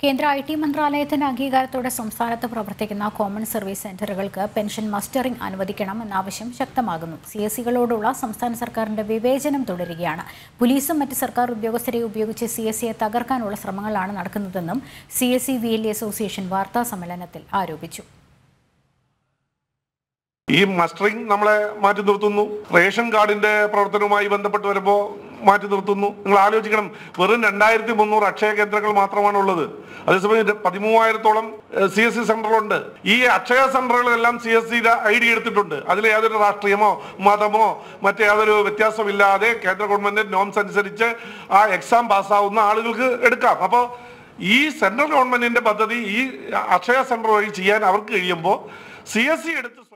കേന്ദ്ര I T മന്ത്രാലയത്തിന്റെ അംഗീകാരത്തോടെ സംസ്ഥാനത്ത് പ്രവർത്തിക്കുന്ന കോമൺ സർവീസ് സെന്ററുകൾക്ക് പെൻഷൻ മസ്റ്ററിംഗ് അനുവദിക്കണം എന്ന ആവശ്യം ശക്തമാകുന്നു സി എസ് സികളോടുള്ള സംസ്ഥാന സർക്കാരിന്റെ വിവേചനം തുടരുകയാണ് പോലീസും മറ്റ് സർക്കാർ ഉദ്യോഗസ്ഥരെ ഉപയോഗിച്ച് സി എസ് സിയെ തകർക്കാനുള്ള ശ്രമങ്ങളാണ് നടക്കുന്നതെന്നും C S C V L E association വാർത്താ സമ്മേളനത്തിൽ ആരോപിച്ചു ഈ മസ്റ്ററിംഗ് നമ്മളെ മാറ്റി നിർത്തുന്നു റേഷൻ കാർഡിന്റെ പ്രവർത്തനവുമായി ബന്ധപ്പെട്ട് വരുമ്പോൾ മാറ്റി നിർത്തുന്നു നിങ്ങൾ ആലോചിക്കണം വെറും രണ്ടായിരത്തി മുന്നൂറ് അക്ഷയ കേന്ദ്രങ്ങൾ മാത്രമാണ് ഉള്ളത് അതേസമയം ഇത് പതിമൂവായിരത്തോളം സി എസ് സി സെന്ററുകളുണ്ട് ഈ അക്ഷയ സെന്ററുകളെല്ലാം സി എസ് സിയുടെ ഐ ഡി എടുത്തിട്ടുണ്ട് അതിൽ യാതൊരു രാഷ്ട്രീയമോ മതമോ മറ്റേ യാതൊരു വ്യത്യാസമില്ലാതെ കേന്ദ്ര ഗവൺമെന്റ് നോംസ് അനുസരിച്ച് ആ എക്സാം പാസ്സാവുന്ന ആളുകൾക്ക് എടുക്കാം അപ്പോൾ ഈ സെൻട്രൽ ഗവൺമെന്റിന്റെ പദ്ധതി ഈ അക്ഷയ സെന്റർ വഴി ചെയ്യാൻ അവർക്ക് കഴിയുമ്പോൾ സി എസ് സി എടുത്ത്